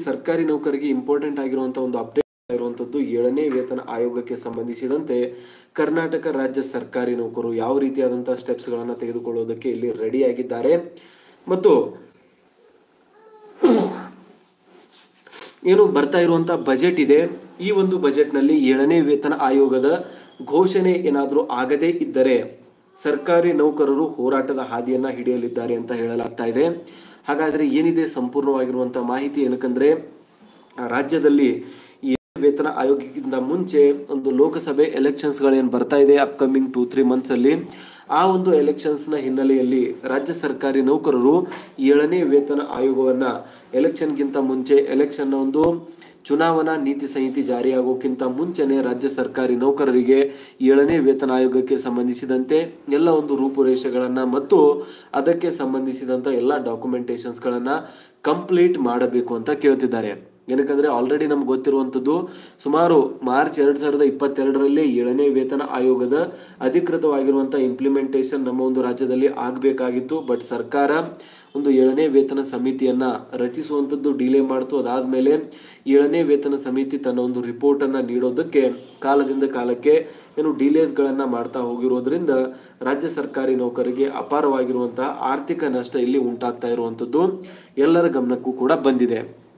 ಸರ್ಕಾರಿ ನೌಕರಿಗೆ ಇಂಪಾರ್ಟೆಂಟ್ ಆಗಿರುವಂತ ಒಂದು ಅಪ್ಡೇಟ್ ಇರುವಂತದ್ದು ಏಳನೇ ವೇತನ ಆಯೋಗಕ್ಕೆ ಸಂಬಂಧಿಸಿದಂತೆ ಕರ್ನಾಟಕ ರಾಜ್ಯ ಸರ್ಕಾರಿ ನೌಕರು ಯಾವ ರೀತಿಯಾದಂತಹ ಸ್ಟೆಪ್ಸ್ ಗಳನ್ನ ತೆಗೆದುಕೊಳ್ಳೋದಕ್ಕೆ ಇಲ್ಲಿ ರೆಡಿ ಆಗಿದ್ದಾರೆ ಮತ್ತು ಏನು ಬರ್ತಾ ಇರುವಂತ ಬಜೆಟ್ ಇದೆ ಈ ಒಂದು ಬಜೆಟ್ನಲ್ಲಿ ಏಳನೇ ವೇತನ ಆಯೋಗದ ಘೋಷಣೆ ಏನಾದರೂ ಆಗದೇ ಇದ್ದರೆ ಸರ್ಕಾರಿ ನೌಕರರು ಹೋರಾಟದ ಹಾದಿಯನ್ನ ಹಿಡಿಯಲಿದ್ದಾರೆ ಅಂತ ಹೇಳಲಾಗ್ತಾ ಇದೆ ಹಾಗಾದ್ರೆ ಏನಿದೆ ಸಂಪೂರ್ಣವಾಗಿರುವಂತ ಮಾಹಿತಿ ಏನಕ್ಕಂದ್ರೆ ಆ ರಾಜ್ಯದಲ್ಲಿ ಈ ವೇತನ ಆಯೋಗಕ್ಕಿಂತ ಮುಂಚೆ ಒಂದು ಲೋಕಸಭೆ ಎಲೆಕ್ಷನ್ಸ್ ಗಳೇನು ಬರ್ತಾ ಇದೆ ಅಪ್ಕಮಿಂಗ್ ಟೂ ತ್ರೀ ಮಂತ್ಸ್ ಅಲ್ಲಿ ಆ ಒಂದು ಎಲೆಕ್ಷನ್ಸ್ ನ ಹಿನ್ನೆಲೆಯಲ್ಲಿ ರಾಜ್ಯ ಸರ್ಕಾರಿ ನೌಕರರು ಏಳನೇ ವೇತನ ಆಯೋಗವನ್ನ ಎಲೆಕ್ಷನ್ಗಿಂತ ಮುಂಚೆ ಎಲೆಕ್ಷನ್ ನ ಒಂದು ಚುನಾವಣಾ ನೀತಿ ಸಂಹಿತೆ ಜಾರಿಯಾಗೋಕ್ಕಿಂತ ಮುಂಚೆನೆ ರಾಜ್ಯ ಸರ್ಕಾರಿ ನೌಕರರಿಗೆ ಏಳನೇ ವೇತನ ಆಯೋಗಕ್ಕೆ ಸಂಬಂಧಿಸಿದಂತೆ ಎಲ್ಲ ಒಂದು ರೂಪುರೇಷೆಗಳನ್ನ ಮತ್ತು ಅದಕ್ಕೆ ಸಂಬಂಧಿಸಿದಂತ ಎಲ್ಲ ಡಾಕ್ಯುಮೆಂಟೇಶನ್ಸ್ ಗಳನ್ನ ಕಂಪ್ಲೀಟ್ ಮಾಡಬೇಕು ಅಂತ ಕೇಳ್ತಿದ್ದಾರೆ ಏನಕ್ಕಂದ್ರೆ ಆಲ್ರೆಡಿ ನಮ್ಗೆ ಗೊತ್ತಿರುವಂಥದ್ದು ಸುಮಾರು ಮಾರ್ಚ್ ಎರಡ್ ಸಾವಿರದ ಇಪ್ಪತ್ತೆರಡರಲ್ಲಿ ಏಳನೇ ವೇತನ ಆಯೋಗದ ಅಧಿಕೃತವಾಗಿರುವಂತಹ ಇಂಪ್ಲಿಮೆಂಟೇಷನ್ ನಮ್ಮ ಒಂದು ರಾಜ್ಯದಲ್ಲಿ ಆಗಬೇಕಾಗಿತ್ತು ಬಟ್ ಸರ್ಕಾರ ಒಂದು ಏಳನೇ ವೇತನ ಸಮಿತಿಯನ್ನ ರಚಿಸುವಂಥದ್ದು ಡಿಲೇ ಮಾಡ್ತು ಅದಾದ್ಮೇಲೆ ಏಳನೇ ವೇತನ ಸಮಿತಿ ತನ್ನ ಒಂದು ರಿಪೋರ್ಟ್ ಅನ್ನ ನೀಡೋದಕ್ಕೆ ಕಾಲದಿಂದ ಕಾಲಕ್ಕೆ ಏನು ಡಿಲೇಸ್ ಗಳನ್ನ ಮಾಡ್ತಾ ಹೋಗಿರೋದ್ರಿಂದ ರಾಜ್ಯ ಸರ್ಕಾರಿ ನೌಕರಿಗೆ ಅಪಾರವಾಗಿರುವಂತಹ ಆರ್ಥಿಕ ನಷ್ಟ ಇಲ್ಲಿ ಉಂಟಾಗ್ತಾ ಇರುವಂಥದ್ದು ಎಲ್ಲರ ಗಮನಕ್ಕೂ ಕೂಡ ಬಂದಿದೆ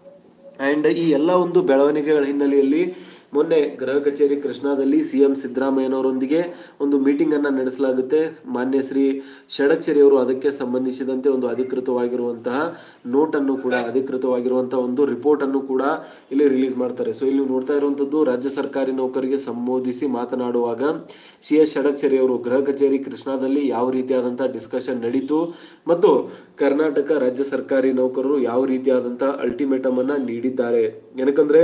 ಅಂಡ್ ಈ ಎಲ್ಲ ಒಂದು ಬೆಳವಣಿಗೆಗಳ ಹಿನ್ನೆಲೆಯಲ್ಲಿ ಮೊನ್ನೆ ಗೃಹ ಕಚೇರಿ ಕೃಷ್ಣಾದಲ್ಲಿ ಸಿಎಂ ಸಿದ್ದರಾಮಯ್ಯನವರೊಂದಿಗೆ ಒಂದು ಮೀಟಿಂಗ್ ಅನ್ನ ನಡೆಸಲಾಗುತ್ತೆ ಮಾನ್ಯ ಶ್ರೀ ಷಡಕ್ಷರಿ ಅವರು ಅದಕ್ಕೆ ಸಂಬಂಧಿಸಿದಂತೆ ಒಂದು ಅಧಿಕೃತವಾಗಿರುವಂತಹ ನೋಟ್ ಅನ್ನು ಕೂಡ ಅಧಿಕೃತವಾಗಿರುವಂತಹ ಒಂದು ರಿಪೋರ್ಟ್ ಅನ್ನು ಕೂಡ ಇಲ್ಲಿ ರಿಲೀಸ್ ಮಾಡ್ತಾರೆ ಸೊ ಇಲ್ಲಿ ನೋಡ್ತಾ ಇರುವಂತದ್ದು ರಾಜ್ಯ ಸರ್ಕಾರಿ ನೌಕರಿಗೆ ಸಂಬೋಧಿಸಿ ಮಾತನಾಡುವಾಗ ಸಿ ಎಸ್ ಷಡಕ್ಷರಿ ಅವರು ಗೃಹ ಕಚೇರಿ ಕೃಷ್ಣಾದಲ್ಲಿ ಯಾವ ರೀತಿಯಾದಂತಹ ಡಿಸ್ಕಷನ್ ನಡೀತು ಮತ್ತು ಕರ್ನಾಟಕ ರಾಜ್ಯ ಸರ್ಕಾರಿ ನೌಕರರು ಯಾವ ರೀತಿಯಾದಂತಹ ಅಲ್ಟಿಮೇಟಮ್ ಅನ್ನ ನೀಡಿದ್ದಾರೆ ಏನಕ್ಕಂದ್ರೆ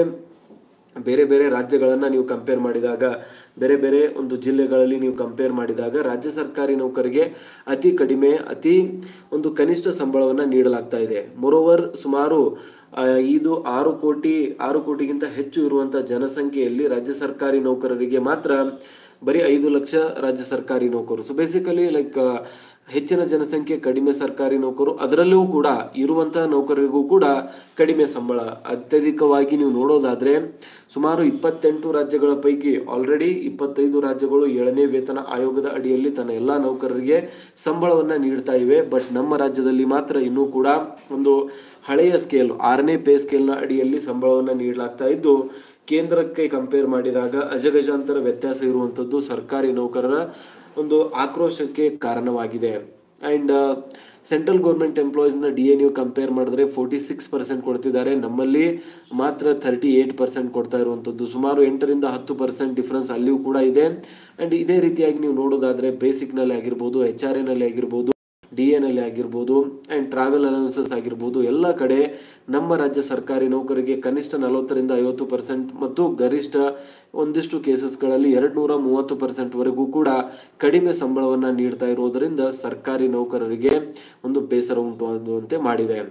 ಬೇರೆ ಬೇರೆ ರಾಜ್ಯಗಳನ್ನ ನೀವು ಕಂಪೇರ್ ಮಾಡಿದಾಗ ಬೇರೆ ಬೇರೆ ಒಂದು ಜಿಲ್ಲೆಗಳಲ್ಲಿ ನೀವು ಕಂಪೇರ್ ಮಾಡಿದಾಗ ರಾಜ್ಯ ಸರ್ಕಾರಿ ನೌಕರಿಗೆ ಅತಿ ಕಡಿಮೆ ಅತಿ ಒಂದು ಕನಿಷ್ಠ ಸಂಬಳವನ್ನ ನೀಡಲಾಗ್ತಾ ಇದೆ ಮೊರೋವರ್ ಸುಮಾರು ಆ, ಇದು ಆರು ಕೋಟಿ ಆರು ಕೋಟಿಗಿಂತ ಹೆಚ್ಚು ಇರುವಂತಹ ಜನಸಂಖ್ಯೆಯಲ್ಲಿ ರಾಜ್ಯ ಸರ್ಕಾರಿ ನೌಕರರಿಗೆ ಮಾತ್ರ ಬರೀ ಐದು ಲಕ್ಷ ರಾಜ್ಯ ಸರ್ಕಾರಿ ನೌಕರು ಸೊ ಬೇಸಿಕಲಿ ಲೈಕ್ ಹೆಚ್ಚಿನ ಜನಸಂಖ್ಯೆ ಕಡಿಮೆ ಸರ್ಕಾರಿ ನೌಕರು ಅದರಲ್ಲೂ ಕೂಡ ಇರುವಂತಹ ನೌಕರರಿಗೂ ಕೂಡ ಕಡಿಮೆ ಸಂಬಳ ಅತ್ಯಧಿಕವಾಗಿ ನೀವು ನೋಡೋದಾದ್ರೆ ಸುಮಾರು ಇಪ್ಪತ್ತೆಂಟು ರಾಜ್ಯಗಳ ಪೈಕಿ ಆಲ್ರೆಡಿ ಇಪ್ಪತ್ತೈದು ರಾಜ್ಯಗಳು ಏಳನೇ ವೇತನ ಆಯೋಗದ ಅಡಿಯಲ್ಲಿ ತನ್ನ ಎಲ್ಲಾ ನೌಕರರಿಗೆ ಸಂಬಳವನ್ನ ನೀಡ್ತಾ ಇವೆ ಬಟ್ ನಮ್ಮ ರಾಜ್ಯದಲ್ಲಿ ಮಾತ್ರ ಇನ್ನೂ ಕೂಡ ಒಂದು ಹಳೆಯ ಸ್ಕೇಲ್ ಆರನೇ ಪೇ ಸ್ಕೇಲ್ನ ಅಡಿಯಲ್ಲಿ ಸಂಬಳವನ್ನ ನೀಡಲಾಗ್ತಾ ಇದ್ದು ಕೇಂದ್ರಕ್ಕೆ ಕಂಪೇರ್ ಮಾಡಿದಾಗ ಅಜಗಜಾಂತರ ವ್ಯತ್ಯಾಸ ಇರುವಂತದ್ದು ಸರ್ಕಾರಿ ನೌಕರರ ಒಂದು ಆಕ್ರೋಶಕ್ಕೆ ಕಾರಣವಾಗಿದೆ ಅಂಡ್ ಸೆಂಟ್ರಲ್ ಗೌರ್ಮೆಂಟ್ ಎಂಪ್ಲಾಯೀಸ್ನ ಡಿ ಎ ನೀವು ಕಂಪೇರ್ ಮಾಡಿದ್ರೆ ಫೋರ್ಟಿ ಸಿಕ್ಸ್ ಪರ್ಸೆಂಟ್ ಕೊಡ್ತಿದ್ದಾರೆ ನಮ್ಮಲ್ಲಿ ಮಾತ್ರ ಥರ್ಟಿ ಏಟ್ ಪರ್ಸೆಂಟ್ ಕೊಡ್ತಾ ಇರುವಂಥದ್ದು ಸುಮಾರು ಎಂಟರಿಂದ ಹತ್ತು ಪರ್ಸೆಂಟ್ ಡಿಫ್ರೆನ್ಸ್ ಅಲ್ಲಿಯೂ ಕೂಡ ಇದೆ ಅಂಡ್ ಇದೇ ರೀತಿಯಾಗಿ ನೀವು ನೋಡೋದಾದ್ರೆ ಬೇಸಿಕ್ನಲ್ಲಿ ಆಗಿರ್ಬೋದು ಎಚ್ ಆರ್ ಎನಲ್ಲಿ ಆಗಿರ್ಬೋದು ಡಿ ಎನಲ್ಲಿ ಆಗಿರ್ಬೋದು ಆ್ಯಂಡ್ ಟ್ರಾವೆಲ್ ಅಲೌನ್ಸಸ್ ಆಗಿರ್ಬೋದು ಎಲ್ಲ ಕಡೆ ನಮ್ಮ ರಾಜ್ಯ ಸರ್ಕಾರಿ ನೌಕರಿಗೆ ಕನಿಷ್ಠ ನಲವತ್ತರಿಂದ ಐವತ್ತು ಪರ್ಸೆಂಟ್ ಮತ್ತು ಗರಿಷ್ಠ ಒಂದಿಷ್ಟು ಕೇಸಸ್ಗಳಲ್ಲಿ ಎರಡು ನೂರ ಮೂವತ್ತು ಪರ್ಸೆಂಟ್ ವರೆಗೂ ಕೂಡ ಕಡಿಮೆ ಸಂಬಳವನ್ನ ನೀಡ್ತಾ ಇರೋದರಿಂದ ಸರ್ಕಾರಿ ನೌಕರರಿಗೆ ಒಂದು ಬೇಸರ ಉಂಟುವಾಗುವಂತೆ ಮಾಡಿದೆ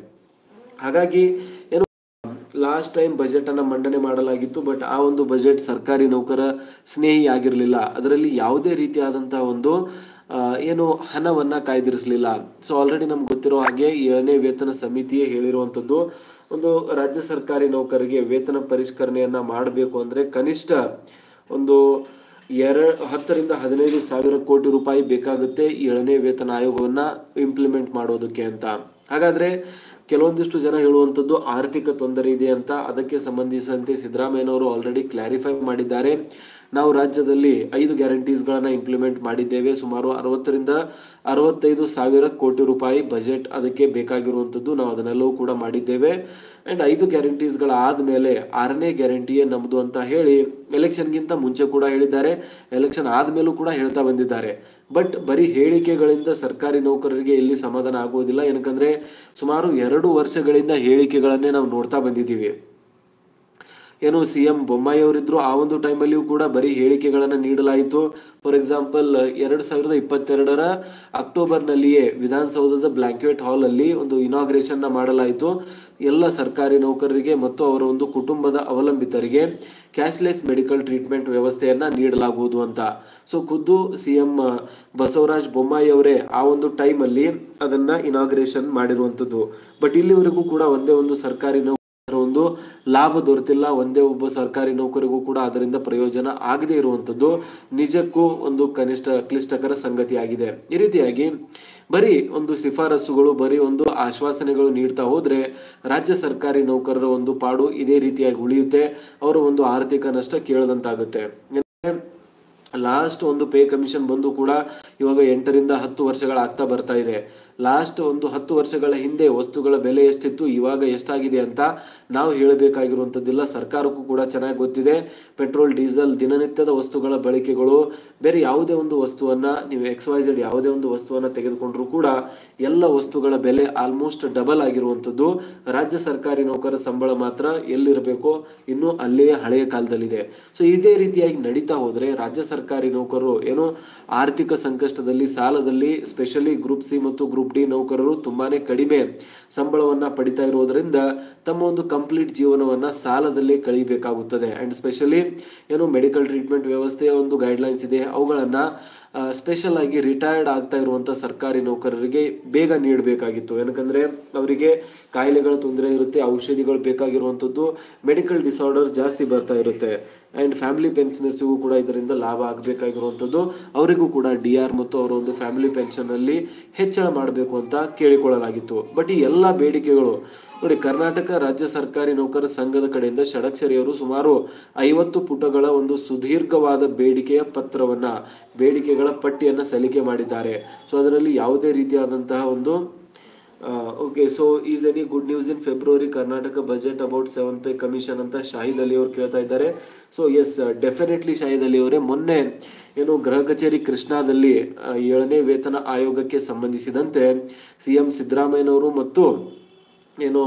ಹಾಗಾಗಿ ಏನು ಲಾಸ್ಟ್ ಟೈಮ್ ಬಜೆಟ್ ಅನ್ನ ಮಂಡನೆ ಮಾಡಲಾಗಿತ್ತು ಬಟ್ ಆ ಒಂದು ಬಜೆಟ್ ಸರ್ಕಾರಿ ನೌಕರ ಸ್ನೇಹಿ ಆಗಿರಲಿಲ್ಲ ಅದರಲ್ಲಿ ಯಾವುದೇ ರೀತಿಯಾದಂತಹ ಒಂದು ಆ, ಏನು ಹಣವನ್ನ ಕಾಯ್ದಿರಿಸಲಿಲ್ಲ ಸೊ ಆಲ್ರೆಡಿ ನಮ್ಗೆ ಗೊತ್ತಿರೋ ಹಾಗೆ ಏಳನೇ ವೇತನ ಸಮಿತಿಯೇ ಹೇಳಿರುವಂತದ್ದು ಒಂದು ರಾಜ್ಯ ಸರ್ಕಾರಿ ನೌಕರಿಗೆ ವೇತನ ಪರಿಷ್ಕರಣೆಯನ್ನ ಮಾಡಬೇಕು ಅಂದ್ರೆ ಕನಿಷ್ಠ ಒಂದು ಎರ ಹತ್ತರಿಂದ ಹದಿನೈದು ಸಾವಿರ ಕೋಟಿ ರೂಪಾಯಿ ಬೇಕಾಗುತ್ತೆ ಏಳನೇ ವೇತನ ಆಯೋಗವನ್ನ ಇಂಪ್ಲಿಮೆಂಟ್ ಮಾಡೋದಕ್ಕೆ ಅಂತ ಹಾಗಾದ್ರೆ ಕೆಲವೊಂದಿಷ್ಟು ಜನ ಹೇಳುವಂಥದ್ದು ಆರ್ಥಿಕ ತೊಂದರೆ ಇದೆ ಅಂತ ಅದಕ್ಕೆ ಸಂಬಂಧಿಸಿದಂತೆ ಸಿದ್ದರಾಮಯ್ಯನವರು ಆಲ್ರೆಡಿ ಕ್ಲಾರಿಫೈ ಮಾಡಿದ್ದಾರೆ ನಾವು ರಾಜ್ಯದಲ್ಲಿ ಐದು ಗ್ಯಾರಂಟೀಸ್ಗಳನ್ನ ಇಂಪ್ಲಿಮೆಂಟ್ ಮಾಡಿದ್ದೇವೆ ಸುಮಾರು ಅರವತ್ತರಿಂದ ಅರವತ್ತೈದು ಸಾವಿರ ಕೋಟಿ ರೂಪಾಯಿ ಬಜೆಟ್ ಅದಕ್ಕೆ ಬೇಕಾಗಿರುವಂಥದ್ದು ನಾವು ಅದನ್ನೆಲ್ಲವೂ ಕೂಡ ಮಾಡಿದ್ದೇವೆ ಅಂಡ್ ಐದು ಗ್ಯಾರಂಟೀಸ್ಗಳ ಆದ್ಮೇಲೆ ಆರನೇ ಗ್ಯಾರಂಟಿಯೇ ನಮ್ದು ಅಂತ ಹೇಳಿ ಎಲೆಕ್ಷನ್ಗಿಂತ ಮುಂಚೆ ಕೂಡ ಹೇಳಿದ್ದಾರೆ ಎಲೆಕ್ಷನ್ ಆದ್ಮೇಲೂ ಕೂಡ ಹೇಳ್ತಾ ಬಂದಿದ್ದಾರೆ ಬಟ್ ಬರೀ ಹೇಳಿಕೆಗಳಿಂದ ಸರ್ಕಾರಿ ನೌಕರರಿಗೆ ಇಲ್ಲಿ ಸಮಾಧಾನ ಆಗುವುದಿಲ್ಲ ಏನಕ್ಕಂದ್ರೆ ಸುಮಾರು ಎರಡು ವರ್ಷಗಳಿಂದ ಹೇಳಿಕೆಗಳನ್ನೇ ನಾವು ನೋಡ್ತಾ ಬಂದಿದ್ದೀವಿ ಏನು ಸಿ ಎಂ ಬೊಮ್ಮಾಯಿ ಅವರಿದ್ರು ಆ ಒಂದು ಟೈಮಲ್ಲಿಯೂ ಕೂಡ ಬರೀ ಹೇಳಿಕೆಗಳನ್ನು ನೀಡಲಾಯಿತು ಫಾರ್ ಎಕ್ಸಾಂಪಲ್ ಎರಡ್ ಸಾವಿರದ ಇಪ್ಪತ್ತೆರಡರ ಅಕ್ಟೋಬರ್ನಲ್ಲಿಯೇ ವಿಧಾನಸೌಧದ ಬ್ಲಾಂಕ್ವೆಟ್ ಹಾಲ್ ಅಲ್ಲಿ ಒಂದು ಇನಾಗ್ರೇಷನ್ ಮಾಡಲಾಯಿತು ಎಲ್ಲ ಸರ್ಕಾರಿ ನೌಕರರಿಗೆ ಮತ್ತು ಅವರ ಒಂದು ಕುಟುಂಬದ ಅವಲಂಬಿತರಿಗೆ ಕ್ಯಾಶ್ಲೆಸ್ ಮೆಡಿಕಲ್ ಟ್ರೀಟ್ಮೆಂಟ್ ವ್ಯವಸ್ಥೆಯನ್ನ ನೀಡಲಾಗುವುದು ಅಂತ ಸೊ ಖುದ್ದು ಸಿ ಎಂ ಬಸವರಾಜ್ ಬೊಮ್ಮಾಯಿ ಅವರೇ ಆ ಒಂದು ಟೈಮಲ್ಲಿ ಅದನ್ನ ಇನಾಗ್ರೇಷನ್ ಮಾಡಿರುವಂಥದ್ದು ಬಟ್ ಇಲ್ಲಿವರೆಗೂ ಕೂಡ ಒಂದೇ ಒಂದು ಸರ್ಕಾರಿ ನೌಕರರ ಒಂದು ಲಾಭ ದೊರೆತಿಲ್ಲ ಒಂದೇ ಒಬ್ಬ ಸರ್ಕಾರಿ ನೌಕರಿಗೂ ಕೂಡ ಅದರಿಂದ ಪ್ರಯೋಜನ ಆಗದೇ ಇರುವಂಥದ್ದು ನಿಜಕ್ಕೂ ಒಂದು ಕನಿಷ್ಠ ಕ್ಲಿಷ್ಟಕರ ಸಂಗತಿಯಾಗಿದೆ ಈ ರೀತಿಯಾಗಿ ಬರೀ ಒಂದು ಶಿಫಾರಸುಗಳು ಬರೀ ಒಂದು ಆಶ್ವಾಸನೆಗಳು ನೀಡ್ತಾ ಹೋದ್ರೆ ರಾಜ್ಯ ಸರ್ಕಾರಿ ನೌಕರರ ಒಂದು ಪಾಡು ಇದೇ ರೀತಿಯಾಗಿ ಉಳಿಯುತ್ತೆ ಅವರ ಒಂದು ಆರ್ಥಿಕ ನಷ್ಟ ಕೇಳದಂತಾಗುತ್ತೆ ಲಾಸ್ಟ್ ಒಂದು ಪೇ ಕಮಿಷನ್ ಬಂದು ಕೂಡ ಇವಾಗ ಎಂಟರಿಂದ ಹತ್ತು ವರ್ಷಗಳಾಗ್ತಾ ಬರ್ತಾ ಇದೆ ಲಾಸ್ಟ್ ಒಂದು ಹತ್ತು ವರ್ಷಗಳ ಹಿಂದೆ ವಸ್ತುಗಳ ಬೆಲೆ ಎಷ್ಟಿತ್ತು ಇವಾಗ ಎಷ್ಟಾಗಿದೆ ಅಂತ ನಾವು ಹೇಳಬೇಕಾಗಿರುವಂಥದ್ದಿಲ್ಲ ಸರ್ಕಾರಕ್ಕೂ ಕೂಡ ಚೆನ್ನಾಗಿ ಗೊತ್ತಿದೆ ಪೆಟ್ರೋಲ್ ಡೀಸೆಲ್ ದಿನನಿತ್ಯದ ವಸ್ತುಗಳ ಬಳಕೆಗಳು ಬೇರೆ ಯಾವುದೇ ಒಂದು ವಸ್ತುವನ್ನ ನೀವು ಎಕ್ಸ್ ವೈ ಝೆಡ್ ಯಾವುದೇ ಒಂದು ವಸ್ತುವನ್ನ ತೆಗೆದುಕೊಂಡ್ರೂ ಕೂಡ ಎಲ್ಲ ವಸ್ತುಗಳ ಬೆಲೆ ಆಲ್ಮೋಸ್ಟ್ ಡಬಲ್ ಆಗಿರುವಂಥದ್ದು ರಾಜ್ಯ ಸರ್ಕಾರಿ ನೌಕರ ಸಂಬಳ ಮಾತ್ರ ಎಲ್ಲಿರಬೇಕೋ ಇನ್ನು ಅಲ್ಲೇ ಹಳೆಯ ಕಾಲದಲ್ಲಿದೆ ಸೊ ಇದೇ ರೀತಿಯಾಗಿ ನಡೀತಾ ಹೋದ್ರೆ ರಾಜ್ಯ ಸರ್ಕಾರಿ ನೌಕರರು ಏನು ಆರ್ಥಿಕ ಸಂಕಷ್ಟದಲ್ಲಿ ಸಾಲದಲ್ಲಿ ಸ್ಪೆಷಲಿ ಗ್ರೂಪ್ ಸಿ ಮತ್ತು ಗ್ರೂಪ್ ಡಿ ನೌಕರರು ತುಂಬಾನೇ ಕಡಿಮೆ ಸಂಬಳವನ್ನ ಪಡಿತಾ ಇರೋದ್ರಿಂದ ತಮ್ಮ ಒಂದು ಕಂಪ್ಲೀಟ್ ಜೀವನವನ್ನ ಸಾಲದಲ್ಲೇ ಕಳಿಬೇಕಾಗುತ್ತದೆ ಅಂಡ್ ಸ್ಪೆಷಲಿ ಏನು ಮೆಡಿಕಲ್ ಟ್ರೀಟ್ಮೆಂಟ್ ವ್ಯವಸ್ಥೆಯ ಒಂದು ಗೈಡ್ಲೈನ್ಸ್ ಇದೆ ಅವುಗಳನ್ನ ಸ್ಪೆಷಲ್ ಆಗಿ ರಿಟೈರ್ಡ್ ಆಗ್ತಾ ಇರುವಂತ ಸರ್ಕಾರಿ ನೌಕರರಿಗೆ ಬೇಗ ನೀಡಬೇಕಾಗಿತ್ತು ಏನಕಂದ್ರೆ ಅವರಿಗೆ ಕಾಯಿಲೆಗಳ ತೊಂದರೆ ಇರುತ್ತೆ ಔಷಧಿಗಳು ಬೇಕಾಗಿರುವಂಥದ್ದು ಮೆಡಿಕಲ್ ಡಿಸಾರ್ಡರ್ಸ್ ಜಾಸ್ತಿ ಬರ್ತಾ ಇರುತ್ತೆ ಅಂಡ್ ಫ್ಯಾಮಿಲಿ ಪೆನ್ಷನರ್ಸಿಗೂ ಕೂಡ ಇದರಿಂದ ಲಾಭ ಆಗಬೇಕಾಗಿರುವಂಥದ್ದು ಅವರಿಗೂ ಕೂಡ ಡಿ ಆರ್ ಮತ್ತು ಅವರ ಒಂದು ಫ್ಯಾಮಿಲಿ ಪೆನ್ಷನ್ ಅಲ್ಲಿ ಹೆಚ್ಚಳ ಮಾಡಬೇಕು ಅಂತ ಕೇಳಿಕೊಳ್ಳಲಾಗಿತ್ತು ಬಟ್ ಈ ಎಲ್ಲ ಬೇಡಿಕೆಗಳು ನೋಡಿ ಕರ್ನಾಟಕ ರಾಜ್ಯ ಸರ್ಕಾರಿ ನೌಕರ ಸಂಘದ ಕಡೆಯಿಂದ ಷಡಕ್ಷರಿಯವರು ಸುಮಾರು ಐವತ್ತು ಪುಟಗಳ ಒಂದು ಸುದೀರ್ಘವಾದ ಬೇಡಿಕೆಯ ಪತ್ರವನ್ನ ಬೇಡಿಕೆಗಳ ಪಟ್ಟಿಯನ್ನ ಸಲ್ಲಿಕೆ ಮಾಡಿದ್ದಾರೆ ಸೊ ಅದರಲ್ಲಿ ಯಾವುದೇ ರೀತಿಯಾದಂತಹ ಒಂದು okay so is any good news in February Karnataka budget about seven pay commission ಅಂತ ಶಾಹಿದ್ ಅಲಿ ಅವರು ಕೇಳ್ತಾ ಇದ್ದಾರೆ so yes definitely Shahid Ali ಅವರೇ ಮೊನ್ನೆ ಏನು ಗೃಹ ಕಚೇರಿ ಕೃಷ್ಣಾದಲ್ಲಿ ಆ, ಏಳನೇ ವೇತನ ಆಯೋಗಕ್ಕೆ ಸಂಬಂಧಿಸಿದಂತೆ ಸಿ ಎಂ ಸಿದ್ದರಾಮಯ್ಯನವರು ಮತ್ತು ಏನು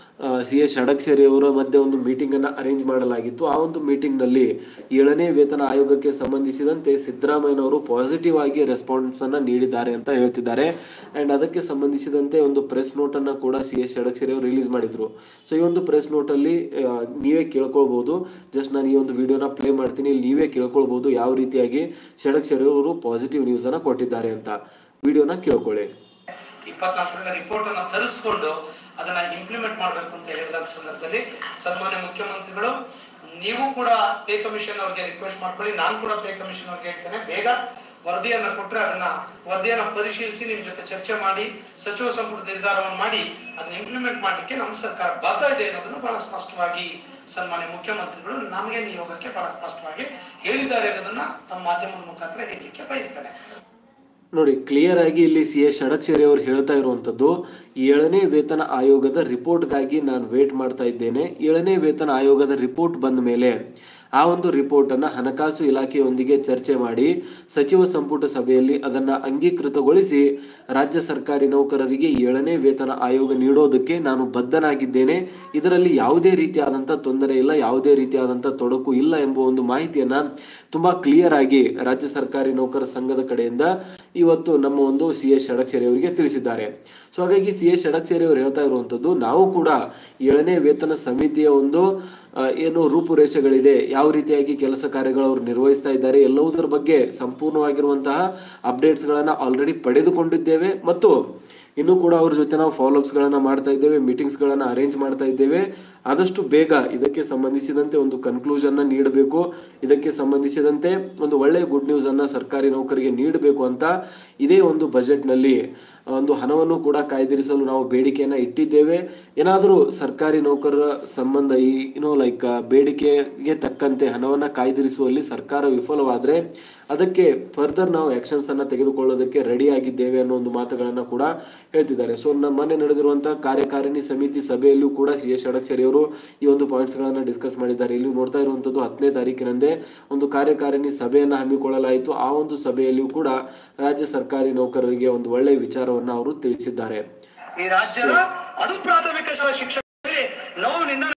ಸಿ ಎಸ್ ಷಡಕ್ಷರಿ ಅವರ ಮಧ್ಯೆ ಒಂದು ಮೀಟಿಂಗ್ ಅನ್ನ ಅರೇಂಜ್ ಮಾಡಲಾಗಿತ್ತು ಆ ಒಂದು ಮೀಟಿಂಗ್ ನಲ್ಲಿ ಏಳನೇ ವೇತನ ಆಯೋಗಕ್ಕೆ ಸಂಬಂಧಿಸಿದಂತೆ ಸಿದ್ದರಾಮಯ್ಯನವರು ಪಾಸಿಟಿವ್ ಆಗಿ ರೆಸ್ಪಾನ್ಸ್ ಅನ್ನ ನೀಡಿದ್ದಾರೆ ಅಂತ ಹೇಳ್ತಿದ್ದಾರೆ ಅಂಡ್ ಅದಕ್ಕೆ ಸಂಬಂಧಿಸಿದಂತೆ ಒಂದು ಪ್ರೆಸ್ ನೋಟ್ ಅನ್ನ ಕೂಡ ಸಿ ಎಸ್ ಷಡಕ್ಷರಿ ಅವರು ರಿಲೀಸ್ ಮಾಡಿದ್ರು ಸೊ ಈ ಒಂದು ಪ್ರೆಸ್ ನೋಟ್ ಅಲ್ಲಿ ಆ, ನೀವೇ ಕೇಳ್ಕೊಳ್ಬಹುದು ಜಸ್ಟ್ ನಾನು ಈ ಒಂದು ವಿಡಿಯೋನ ಪ್ಲೇ ಮಾಡ್ತೀನಿ ಇಲ್ಲಿ ನೀವೇ ಕೇಳ್ಕೊಳ್ಬಹುದು ಯಾವ ರೀತಿಯಾಗಿ ಷಡಕ್ಷರಿ ಅವರು ಪಾಸಿಟಿವ್ ನ್ಯೂಸ್ ಅನ್ನ ಕೊಟ್ಟಿದ್ದಾರೆ ಅಂತ ವಿಡಿಯೋನ ಕೇಳ್ಕೊಳ್ಳಿ ಇಪ್ಪತ್ನಾಲ್ಕರಿಂದ ರಿಪೋರ್ಟ್ ಅನ್ನ ತರಿಸ್ಕೊಂಡು ಅದನ್ನ ಇಂಪ್ಲಿಮೆಂಟ್ ಮಾಡಬೇಕು ಅಂತ ಹೇಳಿದ ಸಂದರ್ಭದಲ್ಲಿ ಸನ್ಮಾನ್ಯ ಮುಖ್ಯಮಂತ್ರಿಗಳು ನೀವು ಕೂಡ ಪೇ ಕಮಿಷನ್ ಅವ್ರಿಗೆ ರಿಕ್ವೆಸ್ಟ್ ಮಾಡ್ಕೊಳ್ಳಿ ನಾನು ಕೂಡ ಪೇ ಕಮಿಷನ್ ಅವ್ರಿಗೆ ಹೇಳ್ತೇನೆ ಬೇಗ ವರದಿಯನ್ನ ಕೊಟ್ರೆ ಅದನ್ನ ವರದಿಯನ್ನ ಪರಿಶೀಲಿಸಿ ನಿಮ್ ಜೊತೆ ಚರ್ಚೆ ಮಾಡಿ ಸಚಿವ ಸಂಪುಟ ನಿರ್ಧಾರವನ್ನು ಮಾಡಿ ಅದನ್ನ ಇಂಪ್ಲಿಮೆಂಟ್ ಮಾಡ್ಲಿಕ್ಕೆ ನಮ್ಮ ಸರ್ಕಾರ ಬದ್ಧ ಇದೆ ಅನ್ನೋದನ್ನು ಬಹಳ ಸ್ಪಷ್ಟವಾಗಿ ಸನ್ಮಾನ್ಯ ಮುಖ್ಯಮಂತ್ರಿಗಳು ನಮಗೆ ನಿಯೋಗಕ್ಕೆ ಬಹಳ ಸ್ಪಷ್ಟವಾಗಿ ಹೇಳಿದ್ದಾರೆ ಅನ್ನೋದನ್ನ ತಮ್ಮ ಮಾಧ್ಯಮದ ಮುಖಾಂತರ ಹೇಳಲಿಕ್ಕೆ ಬಯಸ್ತೇನೆ ನೋಡಿ ಕ್ಲಿಯರ್ ಆಗಿ ಇಲ್ಲಿ ಸಿ ಎಸ್ ಷಡಕ್ಷರಿ ಅವರು ಹೇಳ್ತಾ ಇರುವಂತದ್ದು ಏಳನೇ ವೇತನ ಆಯೋಗದ ರಿಪೋರ್ಟ್ಗಾಗಿ ನಾನು ವೇಟ್ ಮಾಡ್ತಾ ಇದ್ದೇನೆ ಏಳನೇ ವೇತನ ಆಯೋಗದ ರಿಪೋರ್ಟ್ ಬಂದ ಮೇಲೆ ಆ ಒಂದು ರಿಪೋರ್ಟ್ ಅನ್ನ ಹಣಕಾಸು ಇಲಾಖೆಯೊಂದಿಗೆ ಚರ್ಚೆ ಮಾಡಿ ಸಚಿವ ಸಂಪುಟ ಸಭೆಯಲ್ಲಿ ಅದನ್ನ ಅಂಗೀಕೃತಗೊಳಿಸಿ ರಾಜ್ಯ ಸರ್ಕಾರಿ ನೌಕರರಿಗೆ ಏಳನೇ ವೇತನ ಆಯೋಗ ನೀಡೋದಕ್ಕೆ ನಾನು ಬದ್ಧನಾಗಿದ್ದೇನೆ ಇದರಲ್ಲಿ ಯಾವುದೇ ರೀತಿಯಾದಂಥ ತೊಂದರೆ ಇಲ್ಲ ಯಾವುದೇ ರೀತಿಯಾದಂಥ ತೊಡಕು ಇಲ್ಲ ಎಂಬ ಒಂದು ಮಾಹಿತಿಯನ್ನ ತುಂಬಾ ಕ್ಲಿಯರ್ ಆಗಿ ರಾಜ್ಯ ಸರ್ಕಾರಿ ನೌಕರ ಸಂಘದ ಕಡೆಯಿಂದ ಇವತ್ತು ನಮ್ಮ ಒಂದು ಸಿ ಎಸ್ ಷಡಕ್ಷರಿ ಅವರಿಗೆ ತಿಳಿಸಿದ್ದಾರೆ ಸೊ ಹಾಗಾಗಿ ಸಿ ಎಸ್ ಷಡಕ್ಷರಿ ಅವರು ಹೇಳ್ತಾ ಇರುವಂತದ್ದು ನಾವು ಕೂಡ ಏಳನೇ ವೇತನ ಸಮಿತಿಯ ಒಂದು ಆ, ಏನು ರೂಪುರೇಷೆಗಳಿದೆ ಯಾವ ರೀತಿಯಾಗಿ ಕೆಲಸ ಕಾರ್ಯಗಳು ಅವರು ನಿರ್ವಹಿಸ್ತಾ ಇದ್ದಾರೆ ಎಲ್ಲವುದರ ಬಗ್ಗೆ ಸಂಪೂರ್ಣವಾಗಿರುವಂತಹ ಅಪ್ಡೇಟ್ಸ್ಗಳನ್ನ ಆಲ್ರೆಡಿ ಪಡೆದುಕೊಂಡಿದ್ದೇವೆ ಮತ್ತು ಇನ್ನೂ ಕೂಡ ಅವ್ರ ಜೊತೆ ನಾವು ಫಾಲೋಅಪ್ಸ್ ಗಳನ್ನ ಮಾಡ್ತಾ ಇದ್ದೇವೆ ಮೀಟಿಂಗ್ಸ್ ಗಳನ್ನ ಅರೇಂಜ್ ಮಾಡ್ತಾ ಇದ್ದೇವೆ ಆದಷ್ಟು ಬೇಗ ಇದಕ್ಕೆ ಸಂಬಂಧಿಸಿದಂತೆ ಒಂದು ಕನ್ಕ್ಲೂಷನ್ ನೀಡಬೇಕು ಇದಕ್ಕೆ ಸಂಬಂಧಿಸಿದಂತೆ ಒಂದು ಒಳ್ಳೆಯ ಗುಡ್ ನ್ಯೂಸ್ ಅನ್ನ ಸರ್ಕಾರಿ ನೌಕರಿಗೆ ನೀಡಬೇಕು ಅಂತ ಇದೇ ಒಂದು ಬಜೆಟ್ ನಲ್ಲಿ ಒಂದು ಹಣವನ್ನು ಕೂಡ ಕಾಯ್ದಿರಿಸಲು ನಾವು ಬೇಡಿಕೆಯನ್ನ ಇಟ್ಟಿದ್ದೇವೆ ಏನಾದರೂ ಸರ್ಕಾರಿ ನೌಕರರ ಸಂಬಂಧ ಈ ಏನೋ ಲೈಕ್ ಬೇಡಿಕೆಗೆ ತಕ್ಕಂತೆ ಹಣವನ್ನ ಕಾಯ್ದಿರಿಸುವಲ್ಲಿ ಸರ್ಕಾರ ವಿಫಲವಾದ್ರೆ ಅದಕ್ಕೆ ಫರ್ದರ್ ನಾವು ಆಕ್ಷನ್ಸ್ ಅನ್ನ ತೆಗೆದುಕೊಳ್ಳೋದಕ್ಕೆ ರೆಡಿ ಆಗಿದ್ದೇವೆ ಅನ್ನೋ ಒಂದು ಮಾತುಗಳನ್ನ ಕೂಡ ಹೇಳ್ತಿದ್ದಾರೆ ಸೊ ನಮ್ಮ ಮೊನ್ನೆ ನಡೆದಿರುವಂತಹ ಕಾರ್ಯಕಾರಿಣಿ ಸಮಿತಿ ಸಭೆಯಲ್ಲೂ ಕೂಡ ಸಿ ಎಸ್ ಷಡಕ್ಷರಿ ಅವರು ಈ ಒಂದು ಪಾಯಿಂಟ್ಸ್ ಗಳನ್ನ ಡಿಸ್ಕಸ್ ಮಾಡಿದ್ದಾರೆ ಇಲ್ಲಿ ನೋಡ್ತಾ ಇರುವಂತದ್ದು ಹತ್ತನೇ ತಾರೀಕಿನಂದೇ ಒಂದು ಕಾರ್ಯಕಾರಿಣಿ ಸಭೆಯನ್ನ ಹಮ್ಮಿಕೊಳ್ಳಲಾಯಿತು ಆ ಒಂದು ಸಭೆಯಲ್ಲಿಯೂ ಕೂಡ ರಾಜ್ಯ ಸರ್ಕಾರಿ ನೌಕರರಿಗೆ ಒಂದು ಒಳ್ಳೆಯ ವಿಚಾರವನ್ನ ಅವರು ತಿಳಿಸಿದ್ದಾರೆ ಈ ರಾಜ್ಯದ ಅದು ಪ್ರಾಥಮಿಕ ಶಾಲಾ ಶಿಕ್ಷಕರಿಗೆ ನೋವಿನಿಂದ